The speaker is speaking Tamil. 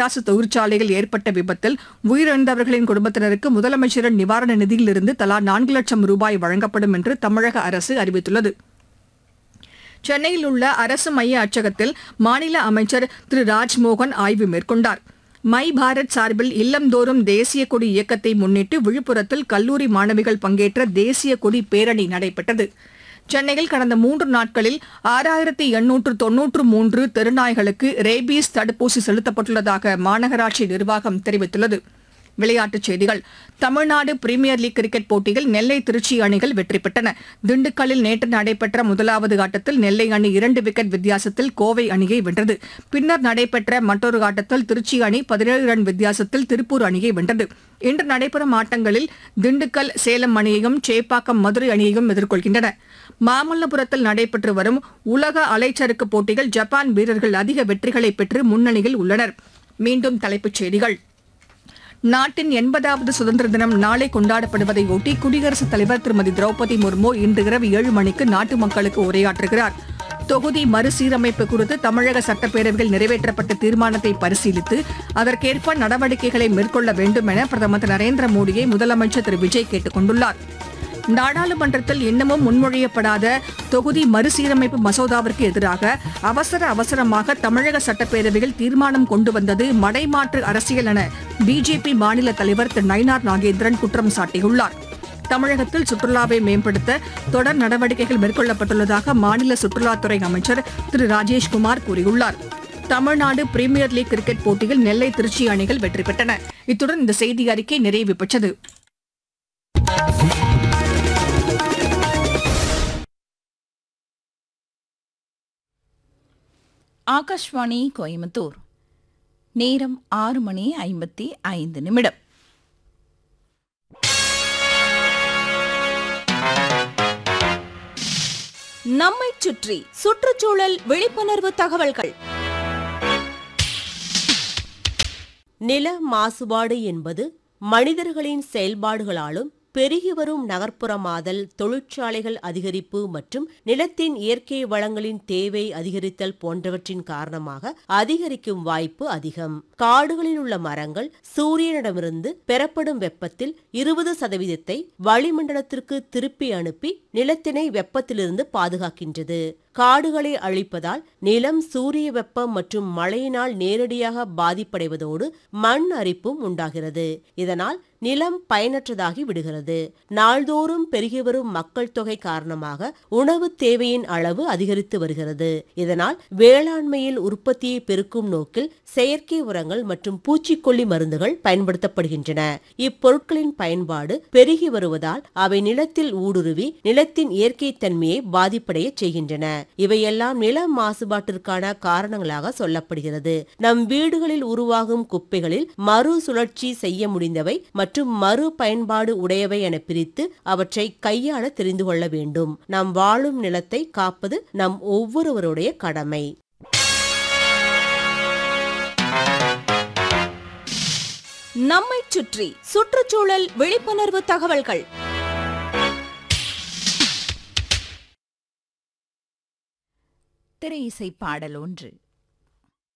பட்டாசு தொழிற்சாலையில் ஏற்பட்ட விபத்தில் உயிரிழந்தவர்களின் குடும்பத்தினருக்கு முதலமைச்சரின் நிவாரண நிதியிலிருந்து தலா நான்கு லட்சம் ரூபாய் வழங்கப்படும் என்று தமிழக அரசு அறிவித்துள்ளது சென்னையில் உள்ள அரசு மைய அச்சகத்தில் மாநில அமைச்சர் திரு ராஜ்மோகன் ஆய்வு மேற்கொண்டார் மை பாரத் சார்பில் இல்லந்தோறும் தேசிய கொடி இயக்கத்தை முன்னிட்டு விழுப்புரத்தில் கல்லூரி மாணவிகள் பங்கேற்ற தேசிய கொடி பேரணி நடைபெற்றது சென்னையில் கடந்த மூன்று நாட்களில் ஆறாயிரத்தி எண்ணூற்று தொன்னூற்று மூன்று தெருநாய்களுக்கு ரேபீஸ் தடுப்பூசி செலுத்தப்பட்டுள்ளதாக மாநகராட்சி நிர்வாகம் தெரிவித்துள்ளது விளையாட்டுச் செய்திகள் தமிழ்நாடு பிரீமியர் லீக் கிரிக்கெட் போட்டியில் நெல்லை திருச்சி அணிகள் வெற்றி பெற்றன திண்டுக்கல்லில் நேற்று நடைபெற்ற முதலாவது ஆட்டத்தில் நெல்லை அணி இரண்டு விக்கெட் வித்தியாசத்தில் கோவை அணியை வென்றது பின்னர் நடைபெற்ற மற்றொரு ஆட்டத்தில் திருச்சி அணி பதினேழு ரன் வித்தியாசத்தில் திருப்பூர் அணியை வென்றது இன்று நடைபெறும் ஆட்டங்களில் திண்டுக்கல் சேலம் அணியையும் சேப்பாக்கம் மதுரை அணியையும் எதிர்கொள்கின்றன மாமல்லபுரத்தில் நடைபெற்று வரும் உலக அலைச்சறுக்கு போட்டியில் ஜப்பான் வீரர்கள் அதிக வெற்றிகளை பெற்று முன்னணியில் உள்ளனர் மீண்டும் தலைப்புச் செய்திகள் நாட்டின் எண்பதாவது சுதந்திர தினம் நாளை கொண்டாடப்படுவதை ஒட்டி குடியரசுத் தலைவர் திருமதி திரௌபதி முர்மு இன்று இரவு ஏழு மணிக்கு நாட்டு மக்களுக்கு உரையாற்றுகிறார் தொகுதி மறுசீரமைப்பு குறித்து தமிழக சட்டப்பேரவையில் நிறைவேற்றப்பட்ட தீர்மானத்தை பரிசீலித்து அதற்கேற்ப நடவடிக்கைகளை மேற்கொள்ள வேண்டும் என பிரதமர் திரு நரேந்திர மோடியை முதலமைச்சர் திரு விஜய் கேட்டுக் கொண்டுள்ளார் நாடாளுமன்றத்தில் இன்னமும் முன்மொழியப்படாத தொகுதி மறுசீரமைப்பு மசோதாவிற்கு எதிராக அவசர அவசரமாக தமிழக சட்டப்பேரவையில் தீர்மானம் கொண்டு வந்தது மடைமாற்று அரசியல் என பிஜேபி மாநில தலைவர் திரு நயினார் நாகேந்திரன் குற்றம் சாட்டியுள்ளார் தமிழகத்தில் சுற்றுலாவை மேம்படுத்த தொடர் நடவடிக்கைகள் மேற்கொள்ளப்பட்டுள்ளதாக மாநில சுற்றுலாத்துறை அமைச்சர் திரு ராஜேஷ்குமார் கூறியுள்ளார் தமிழ்நாடு பிரீமியர் லீக் கிரிக்கெட் போட்டியில் நெல்லை திருச்சி அணிகள் வெற்றி பெற்றன இத்துடன் இந்த செய்தி அறிக்கை நிறைவு பெற்றது ஆகாஷ்வாணி கோயம்புத்தூர் நேரம் ஆறு மணி ஐம்பத்தி ஐந்து நிமிடம் நம்மைச் சுற்றி சுற்றுச்சூழல் விழிப்புணர்வு தகவல்கள் நில மாசுபாடு என்பது மனிதர்களின் செயல்பாடுகளாலும் பெருகி வரும் நகர்ப்புறமாதல் தொழிற்சாலைகள் அதிகரிப்பு மற்றும் நிலத்தின் இயற்கை வளங்களின் தேவை அதிகரித்தல் போன்றவற்றின் காரணமாக அதிகரிக்கும் வாய்ப்பு அதிகம் காடுகளில் உள்ள மரங்கள் சூரியனிடமிருந்து பெறப்படும் வெப்பத்தில் இருபது சதவீதத்தை வளிமண்டலத்திற்கு திருப்பி அனுப்பி நிலத்தினை வெப்பத்திலிருந்து பாதுகாக்கின்றது காடுகளை அழிப்பதால் நிலம் சூரிய வெப்பம் மற்றும் மழையினால் நேரடியாக பாதிப்படைவதோடு மண் அரிப்பும் உண்டாகிறது இதனால் நிலம் பயனற்றதாகி விடுகிறது நாள்தோறும் பெருகி வரும் மக்கள் தொகை காரணமாக உணவு தேவையின் அளவு அதிகரித்து வருகிறது இதனால் வேளாண்மையில் உற்பத்தியை பெருக்கும் நோக்கில் செயற்கை உரங்கள் மற்றும் பூச்சிக்கொல்லி மருந்துகள் பயன்படுத்தப்படுகின்றன இப்பொருட்களின் பயன்பாடு பெருகி வருவதால் அவை நிலத்தில் ஊடுருவி நிலத்தின் இயற்கை தன்மையை பாதிப்படைய செய்கின்றன இவையெல்லாம் நில மாசுபாட்டிற்கான காரணங்களாக சொல்லப்படுகிறது நம் வீடுகளில் உருவாகும் குப்பைகளில் மறு சுழற்சி செய்ய முடிந்தவை மற்றும் மறு பயன்பாடு உடையவை என பிரித்து அவற்றை கையாள தெரிந்து கொள்ள வேண்டும் நாம் வாழும் நிலத்தை காப்பது நம் ஒவ்வொருவருடைய கடமை நம்மைச் சுற்றி சுற்றுச்சூழல் விழிப்புணர்வு தகவல்கள் திரை இசை பாடல் ஒன்று